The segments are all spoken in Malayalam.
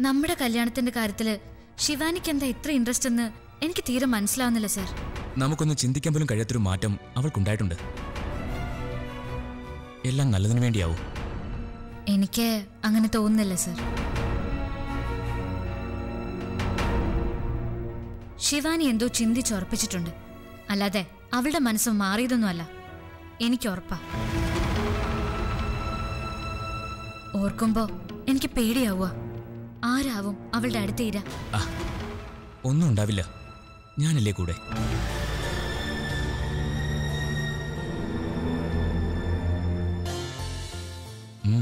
നമ്മുടെ കല്യാണത്തിന്റെ കാര്യത്തില് ശിവാനിക്ക് എന്താ ഇത്ര ഇൻട്രസ്റ്റ് എന്ന് എനിക്ക് തീരെ മനസ്സിലാവുന്നില്ല സർ നമുക്കൊന്ന് ചിന്തിക്കാൻ പോലും കഴിയാത്തൊരു മാറ്റം അവൾക്കുണ്ടായിട്ടുണ്ട് എല്ലാം നല്ലതിനു വേണ്ടിയാവും എനിക്ക് അങ്ങനെ തോന്നുന്നില്ല സർ ശിവാനി എന്തോ ചിന്തിച്ചുറപ്പിച്ചിട്ടുണ്ട് അല്ലാതെ അവളുടെ മനസ്സ് മാറിയതൊന്നുമല്ല എനിക്ക് ഉറപ്പാ ഓർക്കുമ്പോ എനിക്ക് പേടിയാവുക ആരാവും അവളുടെ അടുത്തേരാ ആ ഒന്നും ഉണ്ടാവില്ല ഞാനില്ലേ കൂടെ ഉം.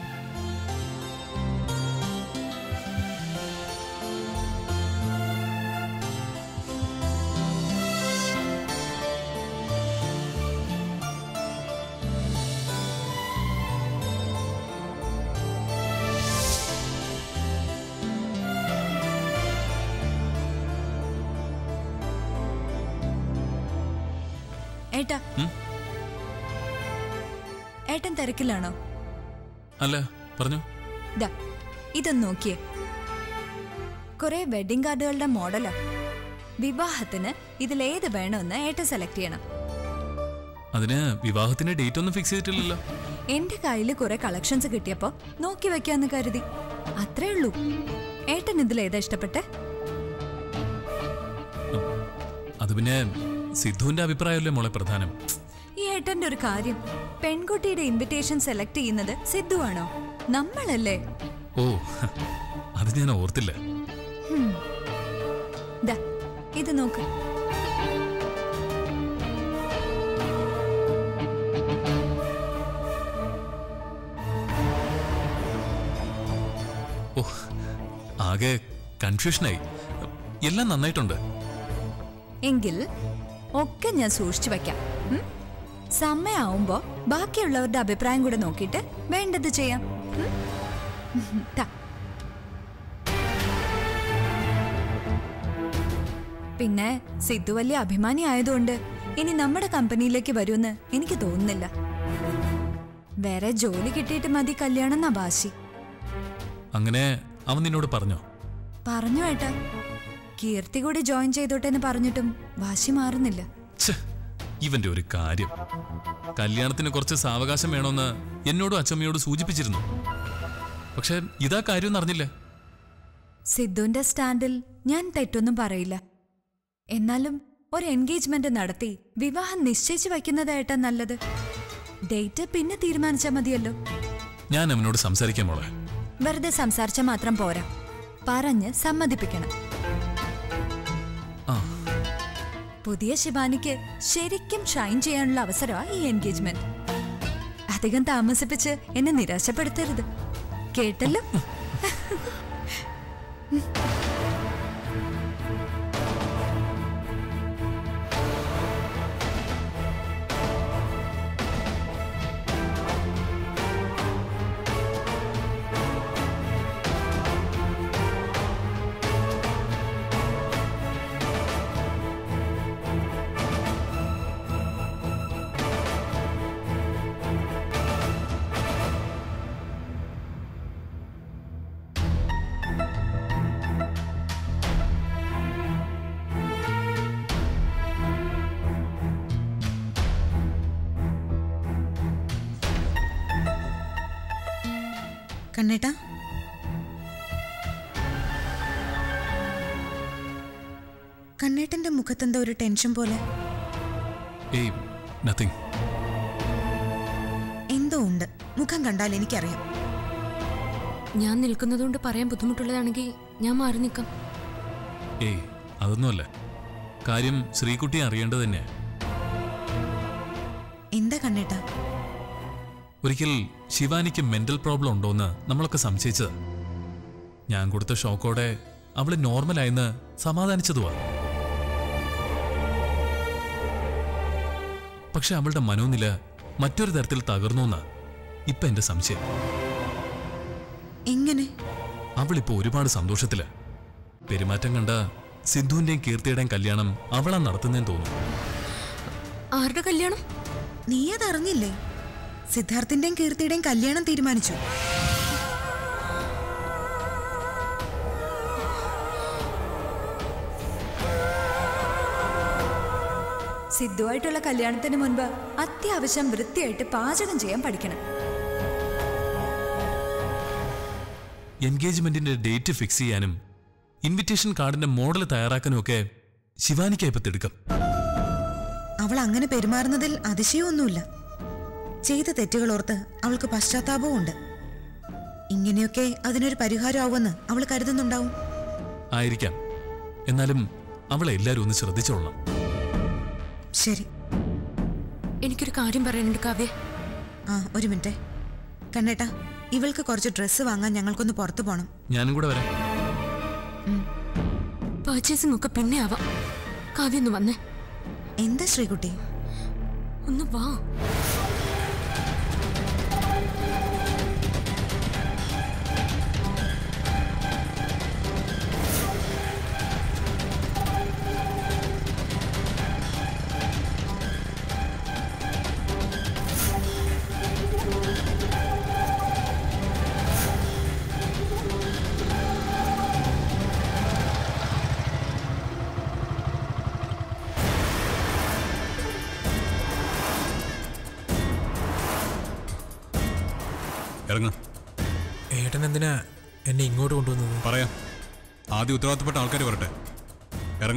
ഏട്ടാ ഏട്ടൻ തിരക്കിലാണോ അല്ല പറഞ്ഞു ദാ ഇതൊന്ന് നോക്കിയേ കുറെ വെഡിങ് കാർഡുകളുടെ മോഡലാ വിവാഹത്തിന് ഇതിലേത് വേണമെന്ന് ഏട്ടൻ സെലക്ട് ചെയ്യണം അതിന് വിവാഹത്തിന്റെ ഡേറ്റ് ഒന്നും ഫിക്സ് ചെയ്തിട്ടില്ലല്ലോ എന്റെ കയ്യിൽ കുറെ കളക്ഷൻസ് കിട്ടിയപ്പോ നോക്കി വെക്കാന്ന് കരുതി അത്രേ ഉള്ളൂ ഏട്ടൻ ഇതിലേതാ ഇഷ്ടപ്പെട്ടെ അത് പിന്നെ സിദ്ധുവിന്റെ അഭിപ്രായമല്ലേ മോളെ പ്രധാനം ഈ ഏട്ടന്റെ ഒരു കാര്യം പെൺകുട്ടിയുടെ ഇൻവിറ്റേഷൻ സെലക്ട് ചെയ്യുന്നത് സിദ്ധുവാണോ നമ്മളല്ലേ ഓ അത് ഞാൻ ഓർത്തില്ല ദാ ഇത് നോക്ക് ഓ ആകെ കൺഫ്യൂഷനായി എല്ലാം നന്നായിട്ടുണ്ട് എങ്കിൽ ഒക്കെ ഞാൻ സൂക്ഷിച്ചു വെക്കാം ഉം? സമയാവുമ്പോ ബാക്കിയുള്ളവരുടെ അഭിപ്രായം കൂടെ നോക്കിയിട്ട് വേണ്ടത് ചെയ്യാം ഉം? ദാ. പിന്നെ സിദ്ധു വലിയ അഭിമാനി ആയതുകൊണ്ട് ഇനി നമ്മുടെ കമ്പനിയിലേക്ക് വരുമെന്ന് എനിക്ക് തോന്നുന്നില്ല വേറെ ജോലി കിട്ടിയിട്ട് മതി കല്യാണം എന്നാ വാശി അങ്ങനെ അവൻ നിന്നോട് പറഞ്ഞോ പറഞ്ഞു ഏട്ടാ കീർത്തി കൂടി ജോയിൻ ചെയ്തോട്ടെ എന്ന് പറഞ്ഞിട്ടും വാശി മാറുന്നില്ല ഛെ, ഇവന്റെ ഒരു കാര്യം കല്യാണത്തിന് കുറച്ച് സാവകാശം വേണമെന്ന് എന്നോടും അച്ചമ്മയോട് സൂചിപ്പിച്ചിരുന്നു പക്ഷെ ഇതാ കാര്യം അറിഞ്ഞില്ല സിദ്ധുവിന്റെ സ്റ്റാൻഡിൽ ഞാൻ തെറ്റൊന്നും പറയില്ല എന്നാലും ഒരു എൻഗേജ്മെന്റ് നടത്തി വിവാഹം നിശ്ചയിച്ചു വയ്ക്കുന്നതായിട്ടാ നല്ലത് ഡേറ്റ് പിന്നെ തീരുമാനിച്ചാൽ മതിയല്ലോ ഞാൻ അവനോട് സംസാരിക്കാം മോളെ വെറുതെ സംസാരിച്ചാൽ മാത്രം പോരാ പറഞ്ഞ് സമ്മതിപ്പിക്കണം ആ പുതിയ ശിവാനിക്ക് ശരിക്കും ഷൈൻ ചെയ്യാനുള്ള അവസരമാണ് ഈ എൻഗേജ്മെന്റ് അധികം താമസിപ്പിച്ച് എന്നെ നിരാശപ്പെടുത്തരുത് കേട്ടല്ലോ കണ്ണേട്ടാ കണ്ണേട്ടന്റെ മുഖത്തെന്താ ഒരു ടെൻഷൻ പോലെ ഏയ് നത്തിങ് എന്തോ ഉണ്ട് മുഖം കണ്ടാൽ എനിക്കറിയാം ഞാൻ നിൽക്കുന്നതുകൊണ്ട് പറയാൻ ബുദ്ധിമുട്ടുള്ളതാണെങ്കിൽ ഞാൻ മാറി നിൽക്കാം ഏയ് അതൊന്നുമല്ല കാര്യം ശ്രീകുട്ടിയെ അറിയേണ്ടത് തന്നെ എന്താ കണ്ണേട്ടാ ഒരിക്കൽ ശിവാനിക്ക് മെന്റൽ പ്രോബ്ലം ഉണ്ടോന്ന് നമ്മളൊക്കെ സംശയിച്ചത് ഞാൻ കൊടുത്ത ഷോക്കോടെ അവള് നോർമലായെന്ന് സമാധാനിച്ചതുവാ പക്ഷെ അവളുടെ മനോനില മറ്റൊരു തരത്തിൽ തകർന്നു ഇപ്പൊ എന്റെ സംശയം എങ്ങനെ അവളിപ്പോ ഒരുപാട് സന്തോഷത്തില് പെരുമാറ്റം കണ്ട സിദ്ധുവിന്റെയും കീർത്തിയുടെയും കല്യാണം അവളാ നടത്തുന്നതെന്ന് തോന്നുന്നു ആരുടെ കല്യാണം നീ അതറിഞ്ഞില്ലേ സിദ്ധാർത്ഥിന്റെയും കീർത്തിയുടെയും കല്യാണം തീരുമാനിച്ചു സിദ്ധുവായിട്ടുള്ള കല്യാണത്തിന് മുൻപ് അത്യാവശ്യം വൃത്തിയായിട്ട് പാചകം ചെയ്യാൻ പഠിക്കണം എൻഗേജ്മെന്റിന്റെ ഡേറ്റ് ഫിക്സ് ചെയ്യാനും ഇൻവിറ്റേഷൻ കാർഡിന്റെ മോഡൽ തയ്യാറാക്കാനും ഒക്കെ ശിവാനിക്കാ ഇപ്പൊ തിടുക്കം അവൾ അങ്ങനെ പെരുമാറുന്നതിൽ അതിശയമൊന്നുമില്ല ചെയ്ത തെറ്റുകൾ ഓർത്ത് അവൾക്ക് പശ്ചാത്താപവും ഉണ്ട് ഇങ്ങനെയൊക്കെ അതിനൊരു പരിഹാരമാവുമെന്ന് അവൾ കരുതുന്നുണ്ടാവും ആയിരിക്കാം എന്നാലും അവളെ എല്ലാരും ഒന്ന് ശ്രദ്ധിച്ചോളണം ശരി എനിക്കൊരു കാര്യം പറയാനുണ്ട് കാവ്യ ആ ഒരു മിനിറ്റ് കണ്ണേട്ടാ ഇവൾക്ക് കുറച്ച് ഡ്രസ്സ് വാങ്ങാൻ ഞങ്ങൾക്കൊന്ന് പുറത്തു പോകണം ഞാനും കൂടെ വരാം പർച്ചേസിംഗ് ഒക്കെ പിന്നെ ആവാം കാവ്യ ഒന്ന് വന്നേ എന്താ ശ്രീകുട്ടി ഒന്ന് വാ ഇറങ്ങ ഏട്ടൻ എന്തിനാ എന്നെ ഇങ്ങോട്ട് കൊണ്ടുവന്നത് പറയാം ആദ്യം ഉത്തരവാദിത്തപ്പെട്ട ആൾക്കാർ വരട്ടെ ഇറങ്ങ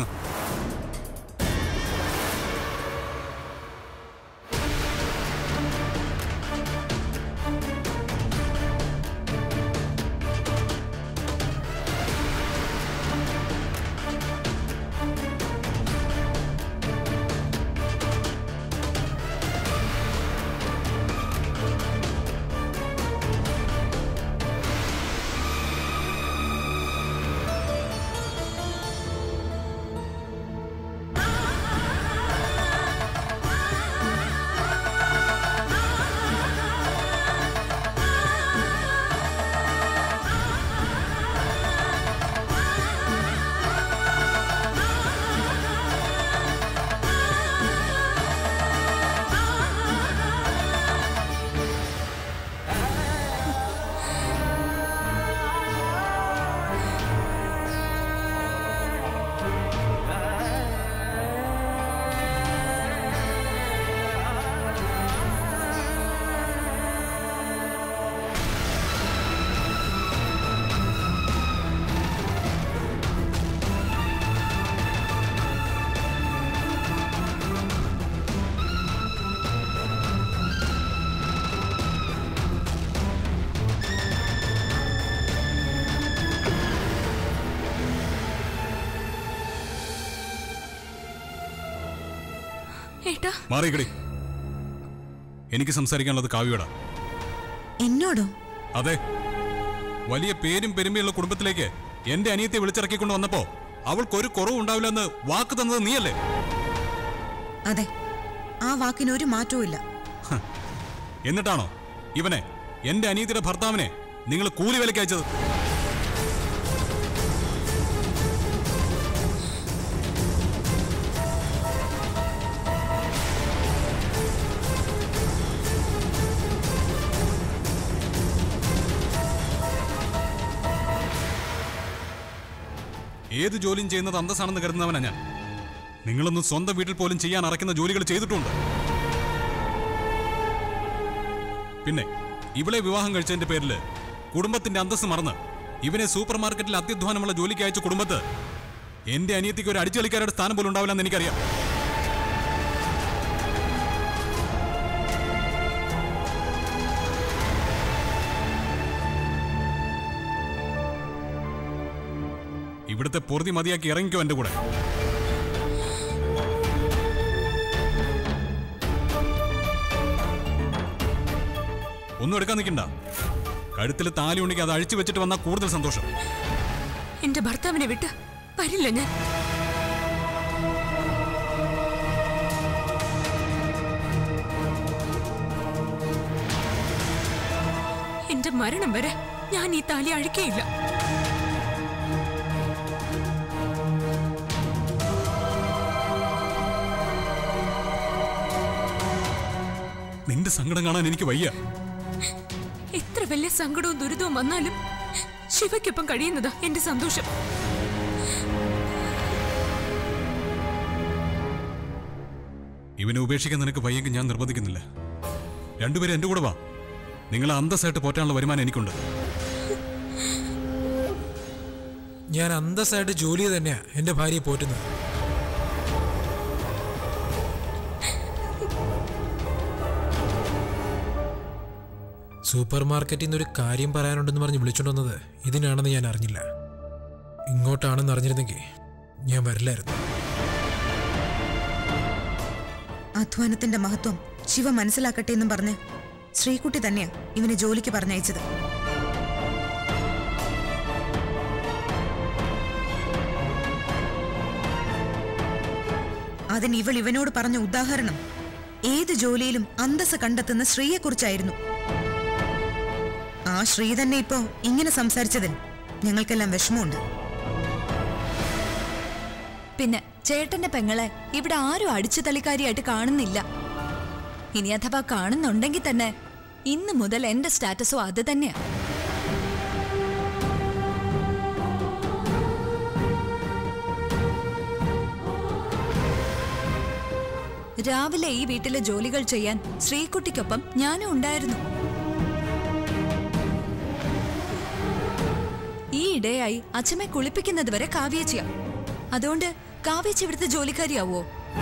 ഏട്ടാ മാറിക്കടി എനിക്ക് സംസാരിക്കാനുള്ളത് കാവ്യയോടാ എന്നോടോ അതെ വലിയ പേരും പെരുമയുള്ള കുടുംബത്തിലേക്ക് എന്റെ അനിയത്തെ വിളിച്ചിറക്കിക്കൊണ്ട് വന്നപ്പോ അവൾക്കൊരു കുറവും ഉണ്ടാവില്ലെന്ന് വാക്ക് തന്നത് നീയല്ലേ അതെ ആ വാക്കിന് ഒരു മാറ്റവും ഇല്ല ഹ്. എന്നിട്ടാണോ ഇവനെ എന്റെ അനിയത്തിയുടെ ഭർത്താവിനെ നിങ്ങൾ കൂലി വിലക്ക് അയച്ചത് ഏത് ജോലിയും ചെയ്യുന്നത് അന്തസ്സാണെന്ന് കരുതുന്നവനാ ഞാൻ നിങ്ങളൊന്നും സ്വന്തം വീട്ടിൽ പോലും ചെയ്യാൻ അറക്കുന്ന ജോലികൾ ചെയ്തിട്ടുണ്ട് പിന്നെ ഇവളെ വിവാഹം കഴിച്ചതിന്റെ പേരില് കുടുംബത്തിന്റെ അന്തസ്സ് മറന്ന് ഇവനെ സൂപ്പർ മാർക്കറ്റിൽ അത്യധ്വാനമുള്ള ജോലിക്ക് അയച്ച കുടുംബത്ത് എന്റെ അനിയത്തിക്ക് ഒരു അടിച്ചുകളിക്കാരുടെ സ്ഥാനം പോലും ഉണ്ടാവില്ലെന്ന് എനിക്കറിയാം ഇവിടുത്തെ പൊറുതി മതിയാക്കി ഇറങ്ങിക്കോ എന്റെ കൂടെ ഒന്നും എടുക്കാൻ നിൽക്കണ്ട കഴുത്തിൽ താലി ഉണ്ടെങ്കിൽ അത് അഴിച്ചു വെച്ചിട്ട് വന്നാൽ കൂടുതൽ സന്തോഷം എന്റെ ഭർത്താവിനെ വിട്ട് വരില്ല ഞാൻ എന്റെ മരണം വരെ ഞാൻ ഈ താലി അഴിക്കയില്ല നിന്റെ സങ്കടം കാണാൻ എനിക്ക് വയ്യ എത്ര വലിയ സങ്കടവും ദുരിതവും വന്നാലും ശിവയ്ക്കൊപ്പം കഴിയുന്നതാ എന്റെ സന്തോഷം ഇവനെ ഉപേക്ഷിക്കാൻ നിനക്ക് വയ്യെങ്കിൽ ഞാൻ നിർബന്ധിക്കുന്നില്ല രണ്ടുപേരും എൻ്റെ കൂടെ വാ നിങ്ങളെ അന്തസ്സായിട്ട് പോറ്റാനുള്ള വരുമാനം എനിക്കുണ്ട് ഞാൻ അന്തസ്സായിട്ട് ജോലി തന്നെയാ എൻ്റെ ഭാര്യയെ പോറ്റുന്നത് സൂപ്പർ മാർക്കറ്റിൽ നിന്ന് ഒരു കാര്യം പറയാനുണ്ടെന്ന് പറഞ്ഞ് വിളിച്ചോണ്ട് വന്നത് ഇതിനാണെന്ന് ഞാൻ അറിഞ്ഞില്ല ഇങ്ങോട്ടാണെന്ന് അറിഞ്ഞിരുന്നെങ്കിൽ ഞാൻ വരില്ലായിരുന്നു അധ്വാനത്തിന്റെ മഹത്വം ശിവ മനസ്സിലാക്കട്ടെ എന്നും പറഞ്ഞ് ശ്രീകുട്ടി തന്നെയാ ഇവനെ ജോലിക്ക് പറഞ്ഞയച്ചത് അതിന് ഇവൾ ഇവനോട് പറഞ്ഞ ഉദാഹരണം ഏത് ജോലിയിലും അന്തസ് കണ്ടെത്തുന്ന ശ്രീയെക്കുറിച്ചായിരുന്നു ആ ശ്രീ തന്നെ ഇപ്പോ ഇങ്ങനെ സംസാരിച്ചതിൽ ഞങ്ങൾക്കെല്ലാം വിഷമമുണ്ട് പിന്നെ ചേട്ടന്റെ പെങ്ങളെ ഇവിടെ ആരും അടിച്ചു തളിക്കാരിയായിട്ട് കാണുന്നില്ല ഇനി അഥവാ കാണുന്നുണ്ടെങ്കിൽ തന്നെ ഇന്ന് മുതൽ എന്റെ സ്റ്റാറ്റസും അത് തന്നെയാ രാവിലെ ഈ വീട്ടിലെ ജോലികൾ ചെയ്യാൻ ശ്രീകുട്ടിക്കൊപ്പം ഞാനും ഉണ്ടായിരുന്നു ഈ ഇടയായി അച്ഛമ്മെ കുളിപ്പിക്കുന്നത് വരെ കാവ്യേച്ചിയാ അതുകൊണ്ട് കാവ്യേച്ചി ഇവിടുത്തെ ജോലിക്കാരിയാവോ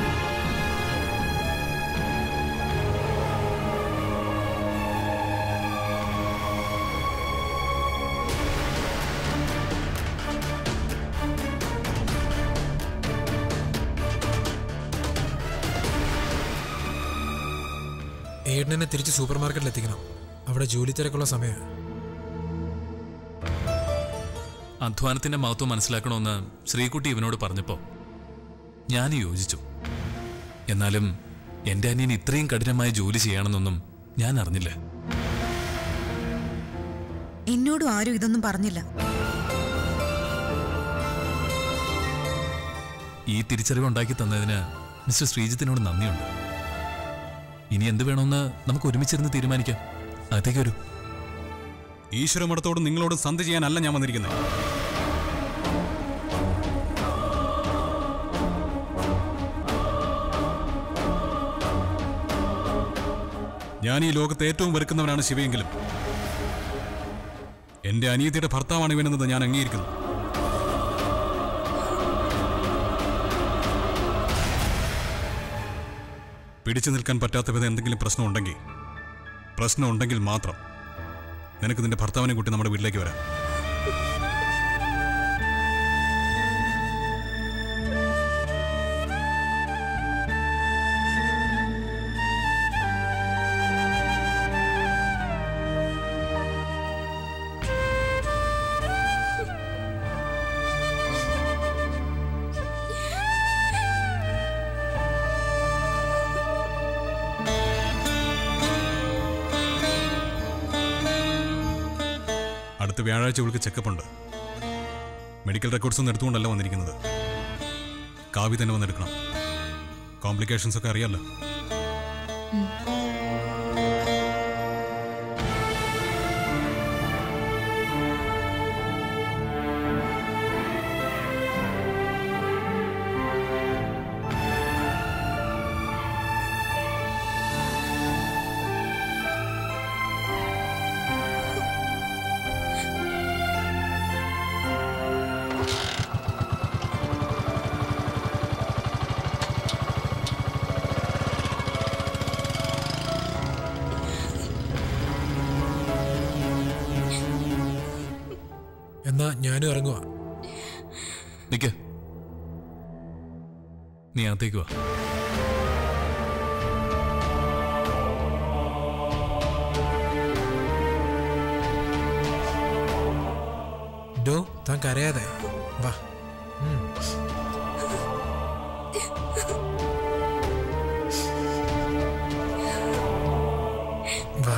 ഏട്ടനെ തിരിച്ച് സൂപ്പർ മാർക്കറ്റിൽ എത്തിക്കണം അവിടെ ജോലി തിരക്കുള്ള സമയമാണ് അധ്വാനത്തിന്റെ മഹത്വം മനസ്സിലാക്കണമെന്ന് ശ്രീകുട്ടി ഇവനോട് പറഞ്ഞപ്പോ ഞാൻ യോജിച്ചു എന്നാലും എന്റെ അനിയൻ ഇത്രയും കഠിനമായ ജോലി ചെയ്യണമെന്നൊന്നും ഞാൻ അറിഞ്ഞില്ല എന്നോടും ആരും ഇതൊന്നും പറഞ്ഞില്ല ഈ തിരിച്ചറിവ് ഉണ്ടാക്കി തന്നതിന് മിസ്റ്റർ ശ്രീജിത്തിനോട് നന്ദിയുണ്ട് ഇനി എന്ത് വേണമെന്ന് നമുക്ക് ഒരുമിച്ചിരുന്ന് തീരുമാനിക്കാം അകത്തേക്ക് വരൂ ഈശ്വരമഠത്തോടും നിങ്ങളോടും സന്ധി ചെയ്യാനല്ല ഞാൻ വന്നിരിക്കുന്നത് ഞാൻ ഈ ലോകത്ത് ഏറ്റവും വെറുക്കുന്നവനാണ് ശിവയെങ്കിലും എന്റെ അനിയത്തിയുടെ ഭർത്താവാണ് ഇവനെന്നത് ഞാൻ അംഗീകരിക്കുന്നു പിടിച്ചു നിൽക്കാൻ പറ്റാത്ത വിധം എന്തെങ്കിലും പ്രശ്നമുണ്ടെങ്കിൽ പ്രശ്നമുണ്ടെങ്കിൽ മാത്രം നിനക്ക് നിന്റെ ഭർത്താവിനെ കൂട്ടി നമ്മുടെ വീട്ടിലേക്ക് വരാം അടുത്ത വ്യാഴാഴ്ച ഇവൾക്ക് ചെക്കപ്പ് ഉണ്ട് മെഡിക്കൽ റെക്കോർഡ്സ് ഒന്നും എടുത്തുകൊണ്ടല്ല വന്നിരിക്കുന്നത് കാവി തന്നെ വന്നെടുക്കണം കോംപ്ലിക്കേഷൻസ് ഒക്കെ അറിയാലോ എന്നാ ഞാനും ഇറങ്ങുക നിക്ക് നീ അകത്തേക്ക് വാ ഡോ താൻ കരയാതെ വാ ഉം. വാ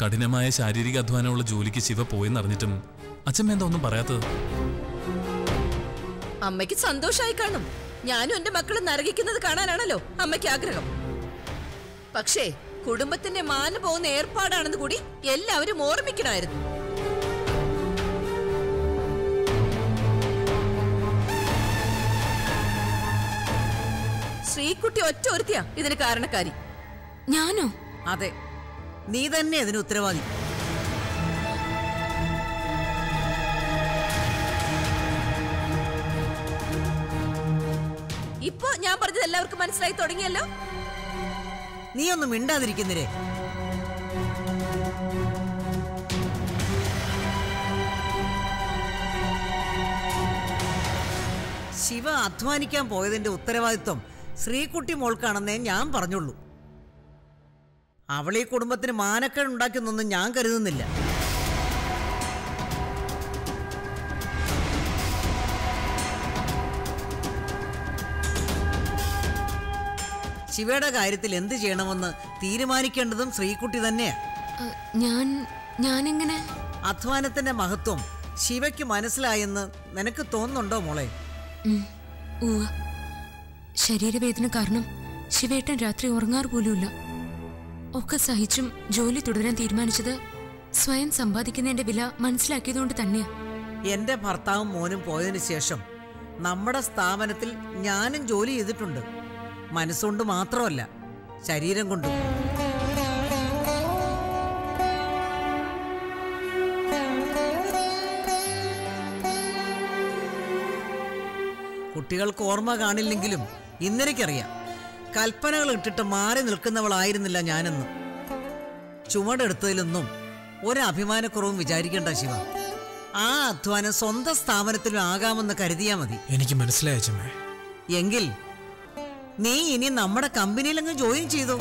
കഠിനമായ ശാരീരിക അധ്വാനമുള്ള ജോലിക്ക് ശിവ പോയെന്നറിഞ്ഞിട്ടും അച്ഛൻ എന്താ ഒന്നും പറയാത്തത് അമ്മയ്ക്ക് സന്തോഷമായി കാണും ഞാനും എന്റെ മക്കളും നരകിക്കുന്നത് കാണാനാണല്ലോ അമ്മയ്ക്ക് ആഗ്രഹം പക്ഷേ കുടുംബത്തിന്റെ മാന പോകുന്ന ഏർപ്പാടാണെന്ന് കൂടി എല്ലാവരും ഓർമ്മിക്കണമായിരുന്നു ശ്രീകുട്ടി ഒറ്റ ഒരുത്തിയാ ഇതിന് കാരണക്കാരി ഞാനോ അതെ നീ തന്നെ അതിന് ഉത്തരവാദി ഇപ്പൊ ഞാൻ പറഞ്ഞത് എല്ലാവർക്കും മനസ്സിലായി തുടങ്ങിയല്ലോ നീ ഒന്നും മിണ്ടാതിരിക്കുന്നില്ലേ ശിവ അധ്വാനിക്കാൻ പോയതിന്റെ ഉത്തരവാദിത്വം ശ്രീകുട്ടി മോൾക്കാണെന്നേ ഞാൻ പറഞ്ഞുള്ളൂ അവൾ ഈ കുടുംബത്തിന് മാനക്കേട് ഉണ്ടാക്കുന്നൊന്നും ഞാൻ കരുതുന്നില്ല ശിവയുടെ കാര്യത്തിൽ എന്ത് ചെയ്യണമെന്ന് തീരുമാനിക്കേണ്ടതും ശ്രീകുട്ടി തന്നെയാ അ, ഞാൻ ഞാനെങ്ങനെ അധ്വാനത്തിന്റെ മഹത്വം ശിവയ്ക്ക് മനസ്സിലായെന്ന് നിനക്ക് തോന്നുന്നുണ്ടോ മോളെ ഉം, ഉവ്വ. ശരീരവേദന കാരണം ശിവേട്ടൻ രാത്രി ഉറങ്ങാറ് പോലുമില്ല ഒക്കെ സഹിച്ചും ജോലി തുടരാൻ തീരുമാനിച്ചത് സ്വയം സമ്പാദിക്കുന്നതിന്റെ വില മനസ്സിലാക്കിയതുകൊണ്ട് തന്നെയാ എന്റെ ഭർത്താവും മോനും പോയതിനു ശേഷം നമ്മുടെ സ്ഥാപനത്തിൽ ഞാനും ജോലി ചെയ്തിട്ടുണ്ട് മനസ്സുകൊണ്ട് മാത്രമല്ല ശരീരം കൊണ്ടും കുട്ടികൾക്ക് ഓർമ്മ കാണില്ലെങ്കിലും ഇന്നെനിക്കറിയാം കൽപ്പനകൾ ഇട്ടിട്ട് മാറി നിൽക്കുന്നവളായിരുന്നില്ല ഞാനെന്ന് ചുമടെടുത്തതിലൊന്നും ഒരഭിമാനക്കുറവും വിചാരിക്കേണ്ട ശിവ ആ അധ്വാനം സ്വന്തം സ്ഥാപനത്തിലും ആകാമെന്ന് കരുതിയാ മതി എനിക്ക് മനസ്സിലായ അച്ഛമ്മേ എങ്കിൽ നീ ഇനി നമ്മുടെ കമ്പനിയിലങ്ങ് ജോയിൻ ചെയ്തു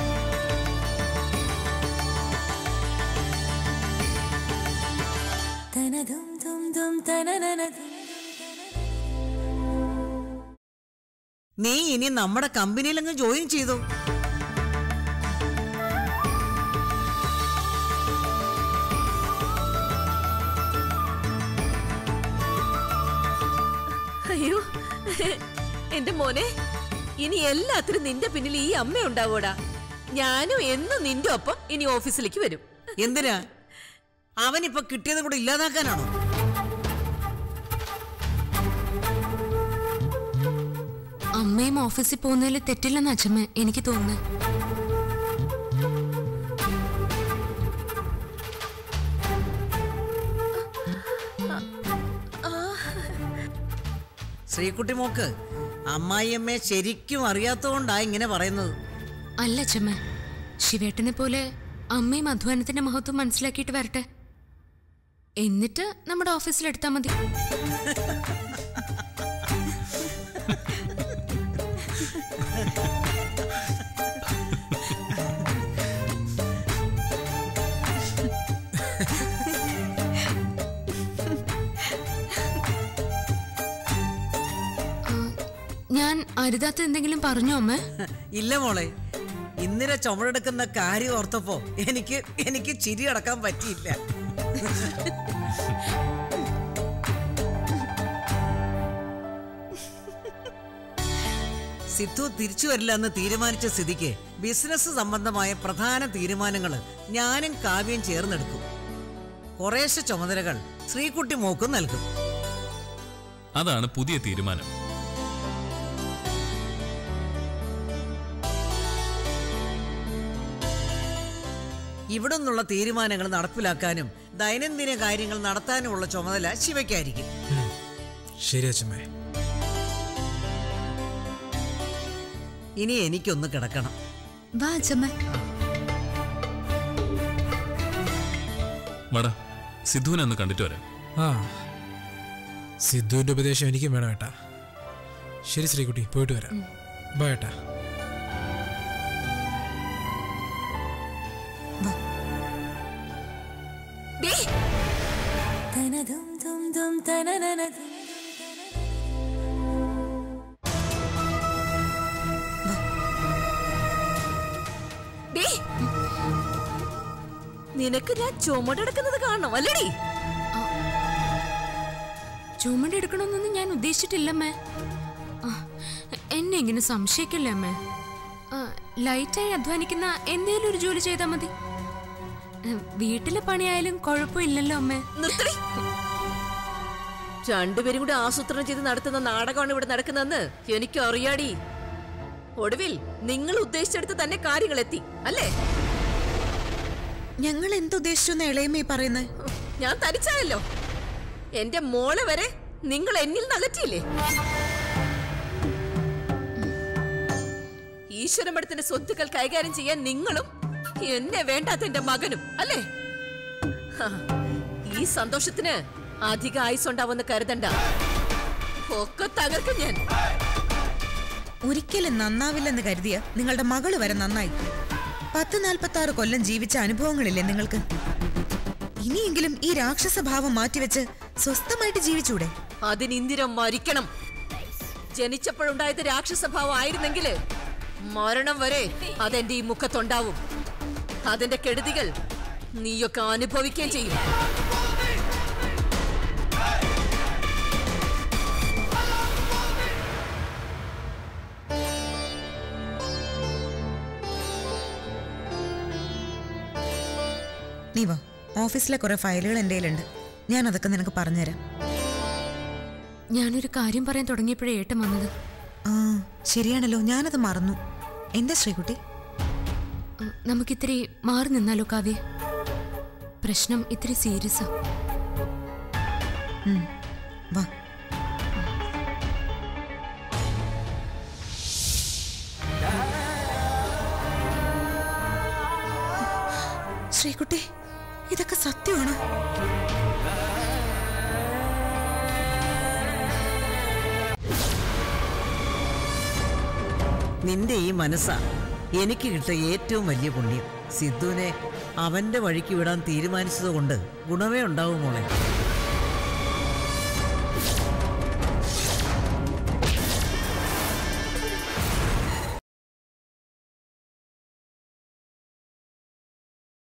നീ ഇനി നമ്മുടെ കമ്പനിയിലങ്ങ് ജോയിൻ ചെയ്തു അയ്യോ എന്റെ മോനെ ഇനി എല്ലാത്തിനും നിന്റെ പിന്നിൽ ഈ അമ്മ ഉണ്ടാവൂടാ ഞാനും എന്നും നിന്റെ ഒപ്പം ഇനി ഓഫീസിലേക്ക് വരും എന്തിനാ അവനിപ്പൊ കിട്ടിയത് കൂടെ ഇല്ലാതാക്കാനാണോ അമ്മയും ഓഫീസിൽ പോകുന്നതിൽ തെറ്റില്ലെന്ന് അച്ഛമ്മ എനിക്ക് തോന്നുന്നത് ശ്രീകുട്ടി മോക്ക് അമ്മായിയമ്മയെ ശരിക്കും അറിയാത്തതുകൊണ്ടാ ഇങ്ങനെ പറയുന്നത് അല്ല അച്ഛമ്മ ശിവേട്ടനെ പോലെ അമ്മയും അധ്വാനത്തിന്റെ മഹത്വം മനസ്സിലാക്കിയിട്ട് വരട്ടെ എന്നിട്ട് നമ്മുടെ ഓഫീസിൽ എടുത്താൽ മതി ആ, ഞാൻ അരുതാത്ത എന്തെങ്കിലും പറഞ്ഞോ അമ്മ ഇല്ല മോളെ ഇന്ദിര ചുമടെടുക്കുന്ന കാര്യം ഓർത്തപ്പോ എനിക്ക് എനിക്ക് ചിരി അടക്കാൻ പറ്റിയില്ല സിദ്ധു തിരിച്ചു വരില്ല എന്ന് തീരുമാനിച്ച സ്ഥിതിക്ക് ബിസിനസ് സംബന്ധമായ പ്രധാന തീരുമാനങ്ങൾ ഞാനും കാവ്യം ചേർന്നെടുക്കും കുറേശ്ശെ ചുമതലകൾ ശ്രീകുട്ടി മോക്കും നൽകും അതാണ് പുതിയ തീരുമാനം ഇവിടെ നിന്നുള്ള തീരുമാനങ്ങൾ നടപ്പിലാക്കാനും ദൈനംദിന കാര്യങ്ങൾ നടത്താനുമുള്ള ചുമതല ശിവയ്ക്കായിരിക്കും ഉം. ശരി അച്ഛമ്മേ ഇനി എനിക്കൊന്ന് കിടക്കണം വാ അച്ഛമ്മ വടാ സിദ്ധുവിനെ ഒന്ന് കണ്ടിട്ട് വരാം ആ സിദ്ധുവിന്റെ ഉപദേശം എനിക്കും വേണം ഏട്ടാ ശരി ശ്രീകുട്ടി പോയിട്ട് വരാം ബൈ ഏട്ടാ ഡേ ഡേ നിനക്ക് ഞാൻ ചുമടെടുക്കുന്നത് കാണണം അല്ലടി ചുമടെടുക്കണമെന്നൊന്നും ഞാൻ ഉദ്ദേശിച്ചിട്ടില്ലമ്മേ ആ, എന്നെ ഇങ്ങനെ സംശയിക്കില്ല അമ്മേ ആ, ലൈറ്റായി അധ്വാനിക്കുന്ന എന്തേലും ഒരു ജോലി ചെയ്താൽ മതി ആ, വീട്ടിലെ പണിയായാലും കുഴപ്പമില്ലല്ലോ അമ്മേ നിർത്തടി രണ്ടുപേരും കൂടി ആസൂത്രണം ചെയ്ത് നടത്തുന്ന നാടകമാണ് ഇവിടെ നടക്കുന്നതെന്ന് എനിക്ക് അറിയാടി ഒടുവിൽ നിങ്ങൾ ഉദ്ദേശിച്ചെടുത്ത് തന്നെ കാര്യങ്ങൾ എത്തി അല്ലേ ഞങ്ങൾ എന്തുദ്ദേശിച്ചു എന്ന് ഇളയമേ പറയുന്നത് ഞാൻ തനിച്ചായല്ലോ എന്റെ മോളെ വരെ നിങ്ങൾ എന്നിൽ നകറ്റിയില്ലേ ഈശ്വരമഠത്തിന്റെ സ്വത്തുക്കൾ കൈകാര്യം ചെയ്യാൻ നിങ്ങളും എന്നെ വേണ്ടാത്ത എന്റെ മകനും അല്ലേ ഹാ, ഈ സന്തോഷത്തിന് അധിക ആയുസുണ്ടാവുമെന്ന് കരുതണ്ട ഒക്കെ തകർക്കും ഞാൻ ഒരിക്കലും നന്നാവില്ലെന്ന് കരുതിയ നിങ്ങളുടെ മകള് വരെ നന്നായി പത്ത് നാൽപ്പത്തി ആറ് കൊല്ലം ജീവിച്ച അനുഭവങ്ങളില്ലേ നിങ്ങൾക്ക് ഇനിയെങ്കിലും ഈ രാക്ഷസ ഭാവം മാറ്റിവെച്ച് സ്വസ്ഥമായിട്ട് ജീവിച്ചൂടെ അതിന് ഇന്ദിര മരിക്കണം ജനിച്ചപ്പോഴുണ്ടായത് രാക്ഷസഭാവം ആയിരുന്നെങ്കിൽ മരണം വരെ അതെന്റെ ഈ മുഖത്തുണ്ടാവും അതിന്റെ കെടുതികൾ നീയൊക്കെ അനുഭവിക്കുകയും ചെയ്യും നീ വാ ഓഫീസിലെ കുറെ ഫയലുകൾ എൻ്റെ കയ്യിലുണ്ട് ഞാൻ അതൊക്കെ നിനക്ക് പറഞ്ഞുതരാം ഞാനൊരു കാര്യം പറയാൻ തുടങ്ങിയപ്പോഴേ ഏട്ടൻ വന്നത് ആ ശരിയാണല്ലോ ഞാനത് മറന്നു എന്താ ശ്രീകുട്ടി ഉം, നമുക്കിത്തിരി മാറി നിന്നാലോ കാവ്യ പ്രശ്നം ഇത്തിരി സീരിയസാ ഉം, വാ ശ്രീകുട്ടി ഇതൊക്കെ സത്യമാണ് നിന്റെ ഈ മനസ്സാ എനിക്ക് കിട്ടിയ ഏറ്റവും വലിയ പുണ്യം സിദ്ധുവിനെ അവന്റെ വഴിക്ക് വിടാൻ തീരുമാനിച്ചതുകൊണ്ട് ഗുണമേ ഉണ്ടാവും മോളെ